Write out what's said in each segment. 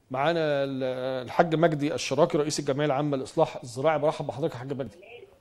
معانا ال- الحاج مجدي الشراكي رئيس الجمعيه العامه للاصلاح الزراعي برحب بحضرتك يا حاج مجدي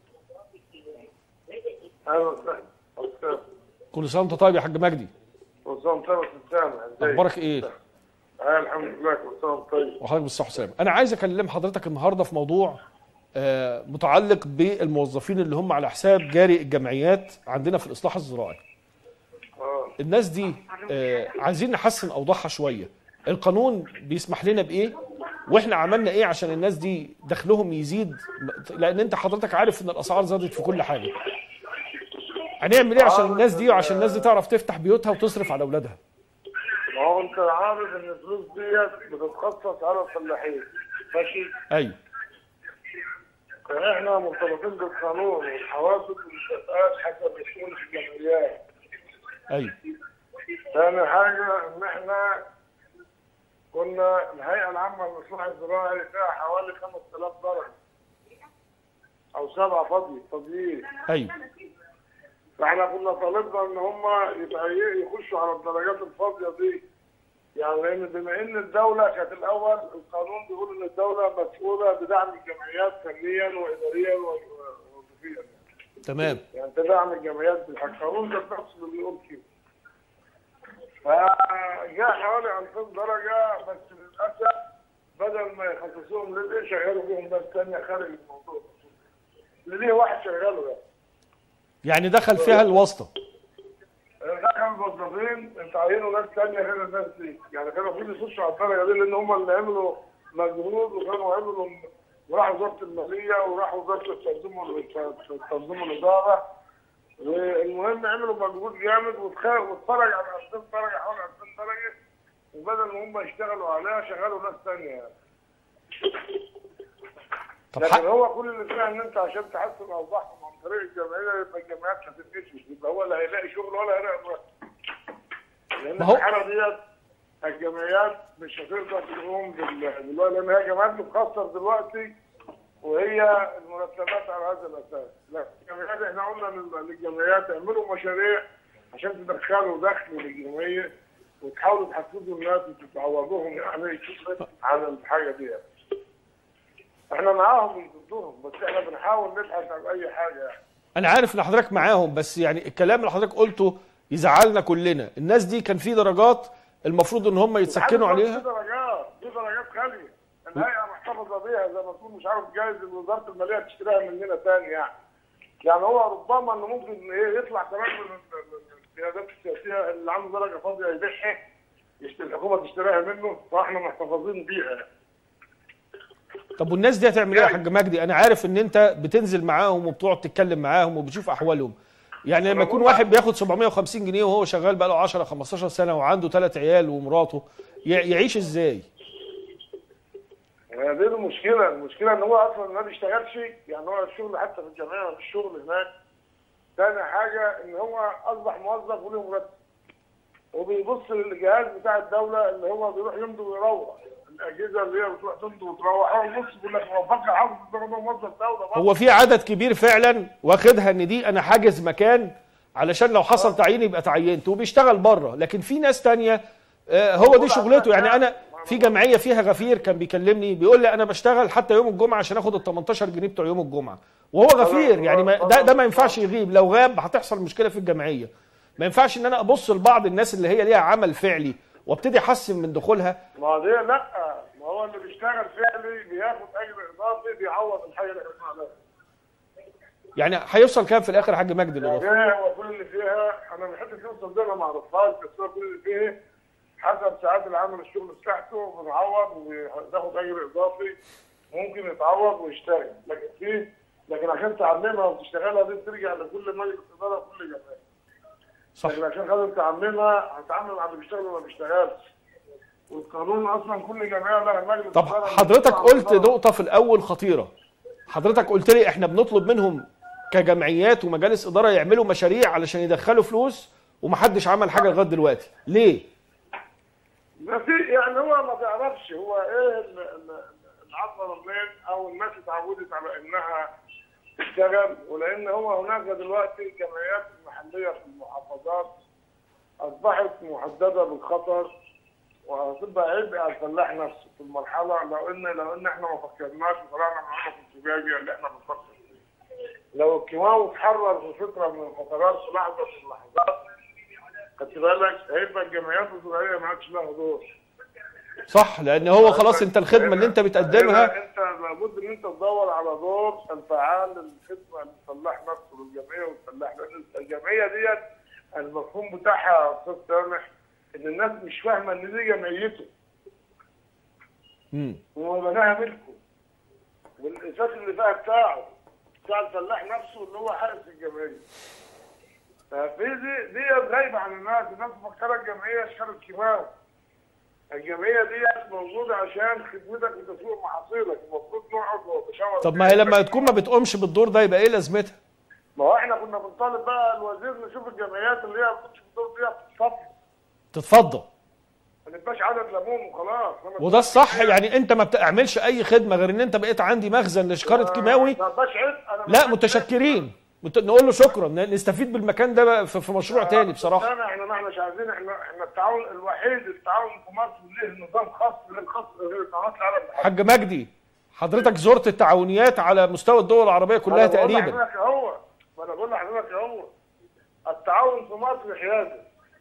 اهلا وسهلا أستاذ. كل سنه وانت طيب يا حاج مجدي كل سنه وانت طيب يا أستاذ سامح ازيك؟ اخبارك ايه آه الحمد لله كل سنه وانت طيب وحضرتك بالصحه والسلامه انا عايز اكلم حضرتك النهارده في موضوع آه، متعلق بالموظفين اللي هم على حساب جاري الجمعيات عندنا في الاصلاح الزراعي اه الناس دي آه، عايزين نحسن اوضاعها شويه القانون بيسمح لنا بايه واحنا عملنا ايه عشان الناس دي دخلهم يزيد لان انت حضرتك عارف ان الاسعار زادت في كل حاجه هنعمل ايه عشان الناس دي وعشان الناس دي تعرف تفتح بيوتها وتصرف على اولادها ما هو انت عارف ان الفلوس ديت بتتخصص على الفلاحين ماشي ايوه فاحنا مرتبطين بالقانون والحوافز والمكافآت حسب شؤون الجمعيات ايوه ثاني حاجه ان احنا كنا الهيئه العامه للاصلاح الزراعي فيها حوالي 5000 درجه او سبعه فاضي فاضيين ايوه فاحنا كنا طالبنا ان هم يبقى ي- يخشوا على الدرجات الفاضيه دي يعني لان بما ان الدوله كانت الاول القانون بيقول ان الدوله مسؤوله بدعم الجمعيات فنيا واداريا و- ووظيفيا تمام يعني تدعم الجمعيات بالحق القانون ده نفسه اللي بيقول كده فجاء حوالي 2000 درجه بس للاسف بدل ما يخصصوهم للايه شغلوا بيهم ناس ثانيه خارج الموضوع اللي ليه واحد شغاله ده يعني دخل فيها الواسطه دخل الموظفين تعينوا ناس ثانيه غير الناس دي يعني كانوا المفروض يخشوا على الدرجه دي لان هم اللي عملوا مجهود وكانوا عملوا وراحوا وزاره الماليه وراحوا وزاره التنظيم وال- التنظيم والاداره والمهم عملوا مجهود جامد واتخ- واتفرج على 2000 درجه حوالي 2000 درجه وبدل ما هم يشتغلوا عليها شغلوا ناس ثانيه يعني. طب لكن حق هو كل اللي فيها ان انت عشان تحسن اوضاعهم عن طريق الجمعيه يبقى الجمعيات هتتنسي يبقى هو لا هيلاقي شغل ولا هيلاقي مرتب. لان ما هو- الحاله ديت الجمعيات مش هتقدر تقوم بال- بالوقت لان هي جمعيات بتخسر دلوقتي وهي المرتبات على هذا الاساس لكن الجمعيات احنا قلنا لل- للجمعيات اعملوا مشاريع عشان تدخلوا دخل للجمعيه وتحاولوا تحفزوا الناس وتعوضوهم يعني عن الحاجه ديت. احنا معاهم مش ضدهم بس احنا بنحاول نبحث عن اي حاجه يعني. انا عارف ان حضرتك معاهم بس يعني الكلام اللي حضرتك قلته يزعلنا كلنا الناس دي كان في درجات المفروض ان هم يتسكنوا دي عليها درجات دي درجات غاليه الهيئه محتفظه بيها زي ما تقول مش عارف جايز وزاره الماليه تشتريها مننا تاني يعني يعني هو ربما انه ممكن ايه يطلع كمان من ال- ال- القيادات السياسيه اللي عنده درجه فاضيه يبيعها يشتري الحكومه تشتريها منه فاحنا محتفظين بيها يعني. طب والناس دي هتعمل ايه يا حاج مجدي انا عارف ان انت بتنزل معاهم وبتقعد تتكلم معاهم وبتشوف احوالهم يعني لما يكون واحد بياخد 750 جنيه وهو شغال بقاله 10 15 سنه وعنده ثلاث عيال ومراته ي- يعيش ازاي يعني دي المشكله المشكله ان هو اصلا ما بيشتغلش يعني هو الشغل حتى في الجامعه مش شغل هناك تاني حاجه ان هو اصبح موظف وله مرتب وبيبص للجهاز بتاع الدوله اللي هو بيروح يمضي ويروح الاجهزه اللي هي بتروح تمضي وتروح هو بص بيقول لك هو فاكر عاوز ده موظف دوله برضه. هو في عدد كبير فعلا واخدها ان دي انا حاجز مكان علشان لو حصل تعيين يبقى تعينت وبيشتغل بره لكن في ناس تانية آه، هو دي شغلته يعني انا في جمعيه فيها غفير كان بيكلمني بيقول لي انا بشتغل حتى يوم الجمعه عشان اخد ال 18 جنيه بتوع يوم الجمعه وهو غفير يعني ما ده ده ما ينفعش يغيب لو غاب هتحصل مشكله في الجمعيه ما ينفعش ان انا ابص لبعض الناس اللي هي ليها عمل فعلي وابتدي احسن من دخولها ما دي لا ما هو اللي بيشتغل فعلي بياخد اجر اضافي بيعوض الحاجه اللي احنا عليها يعني هيوصل كام في الاخر يا حاج مجدي الاضافه يعني هو كل اللي فيها انا من حته يوصل ده انا ما اعرفهاش بس هو كل اللي فيها حسب ساعات العمل الشغل بتاعته بنعوض وبياخد اجر اضافي ممكن يتعوض ويشتغل لكن في لكن عشان تعممها وتشتغلها دي بترجع لكل مجلس اداره وكل جمعيه صح لكن عشان خاطر تعممها هتعمم مع اللي بيشتغل وما بيشتغلش والقانون اصلا كل جمعيه لها مجلس طب إدارة حضرتك مسؤول عن قلت الإدارة. نقطة في الأول خطيرة حضرتك قلت لي احنا بنطلب منهم كجمعيات ومجالس إدارة يعملوا مشاريع علشان يدخلوا فلوس ومحدش عمل حاجة لغاية دلوقتي ليه؟ ما في يعني هو ما تعرفش هو ايه ال- ال- العطله منين او الناس اتعودت على انها تشتغل ولان هو هناك دلوقتي الجمعيات المحليه في المحافظات اصبحت محدده بالخطر وهتبقى عبء على الفلاح نفسه في المرحله لو ان لو ان احنا ما فكرناش وطلعنا من عنق الزجاجه اللي احنا بنفكر فيه. لو الكيماوي اتحرر في فتره من الفترات في لحظه من اللحظات خدت بالك هيبقى الجمعيات الزراعيه ما عادش لها دور. صح لان هو خلاص انت الخدمه اللي انت بتقدمها هنا انت لابد ان انت تدور على دور الفعال للخدمه للفلاح نفسه للجمعيه والفلاح لان الجمعيه ديت المفهوم بتاعها يا استاذ سامح ان الناس مش فاهمه ان دي جمعيته مم. هو بناها ملكه والاساس اللي فيها بتاعه بتاع الفلاح نفسه اللي هو حارس الجمعيه ففي دي دي غايبه عن الناس الناس مفكره الجمعيه شهاده كيماوي الجمعيه دي موجوده عشان خدمتك وتسويق محاصيلك المفروض نقعد ونتشاور طب ما هي لما تكون ما بتقومش بالدور ده يبقى ايه لازمتها ما هو احنا كنا بنطالب بقى الوزير نشوف الجمعيات اللي هي ما بتقومش بالدور دي بتتصفى تتفضل ما نبقاش عدد ليمون وخلاص وده الصح يعني انت ما بتعملش اي خدمه غير ان انت بقيت عندي مخزن لشكاره كيماوي ما بقاش عبء انا لا متشكرين مت- نقول له شكرا ن- نستفيد بالمكان ده بقى في في مشروع تاني بصراحه انا احنا ما احناش عايزين احنا احنا التعاون الوحيد التعاون في مصر ليه نظام خاص غير خاص غير قناه العالم حاج مجدي حضرتك زرت التعاونيات على مستوى الدول العربيه كلها أنا بقول تقريبا لحضرتك اهو ما انا بقول لحضرتك اهو التعاون في مصر حيازه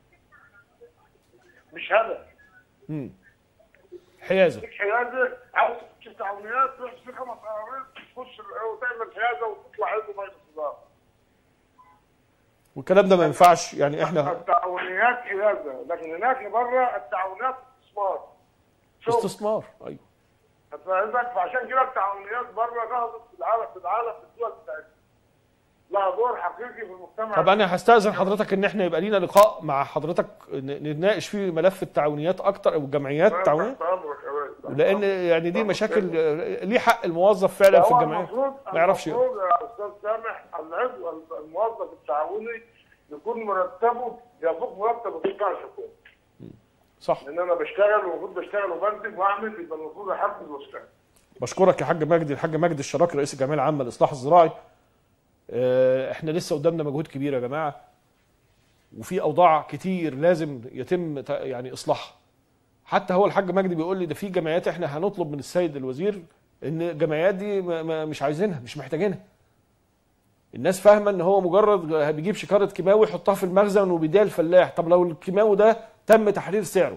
مش هدف مم. حيازه مش حيازه عاوز تخش تعاونيات تروح في خمس قرارات تخش وتعمل حيازه وتطلع عضو مجلس اداره والكلام ده ما ينفعش يعني احنا التعاونيات حيازه لكن هناك بره التعاونيات استثمار شوف استثمار ايوه فاهمك فعشان كده التعاونيات بره نهضت في العالم في العالم في الدول بتاعتنا لها دور حقيقي في المجتمع طب انا هستاذن حضرتك ان احنا يبقى لينا لقاء مع حضرتك ن- نتناقش فيه ملف التعاونيات اكتر او الجمعيات التعاونيه تحت امرك يا باشا. لان يعني دي مشاكل آه، ليه حق الموظف فعلا في هو الجمعيه المفروض ما يعرفش يقرا. المفروض يا استاذ سامح العضو الموظف التعاوني يكون مرتبه يفوق مرتب القطاع الحكومي صح لان انا بشتغل ومفروض بشتغل وبنتج واعمل يبقى المفروض احفز واشتغل بشكرك يا حاج مجدي الحاج مجدي الشراكي رئيس الجمعيه العامه للاصلاح الزراعي آه، احنا لسه قدامنا مجهود كبير يا جماعه وفي اوضاع كتير لازم يتم ت- يعني اصلاحها حتى هو الحاج مجدي بيقول لي ده في جمعيات احنا هنطلب من السيد الوزير ان الجمعيات دي ما- ما- مش عايزينها مش محتاجينها الناس فاهمه ان هو مجرد بيجيب شكاره كيماوي يحطها في المخزن وبيديها الفلاح طب لو الكيماوي ده تم تحرير سعره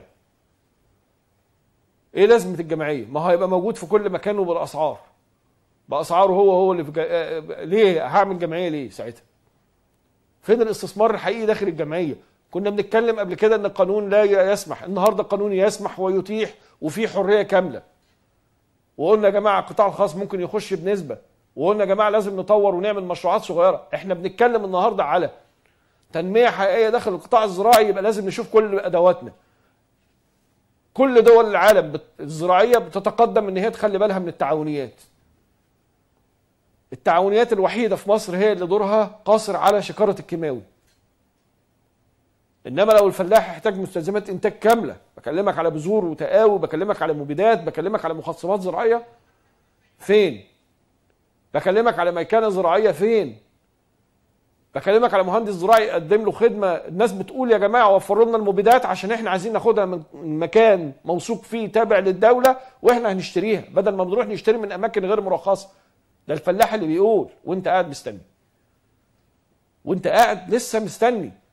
ايه لازمه الجمعيه ما هو هيبقى موجود في كل مكان وبالاسعار باسعاره هو هو اللي في جا... آه، ليه هعمل جمعيه ليه ساعتها فين الاستثمار الحقيقي داخل الجمعيه كنا بنتكلم قبل كده ان القانون لا يسمح النهارده القانون يسمح ويتيح وفي حريه كامله وقلنا يا جماعه القطاع الخاص ممكن يخش بنسبه وقلنا يا جماعه لازم نطور ونعمل مشروعات صغيره احنا بنتكلم النهارده على تنميه حقيقيه داخل القطاع الزراعي يبقى لازم نشوف كل ادواتنا كل دول العالم بت- الزراعيه بتتقدم ان هي تخلي بالها من التعاونيات التعاونيات الوحيده في مصر هي اللي دورها قاصر على شكاره الكيماوي انما لو الفلاح يحتاج مستلزمات انتاج كامله بكلمك على بذور وتقاوي بكلمك على مبيدات بكلمك على مخصبات زراعيه فين بكلمك على ميكنه زراعيه فين بكلمك على مهندس زراعي يقدم له خدمه الناس بتقول يا جماعه وفروا لنا المبيدات عشان احنا عايزين ناخدها من من مكان موثوق فيه تابع للدوله واحنا هنشتريها بدل ما بنروح نشتري من اماكن غير مرخصه ده الفلاح اللي بيقول وانت قاعد مستني وانت قاعد لسه مستني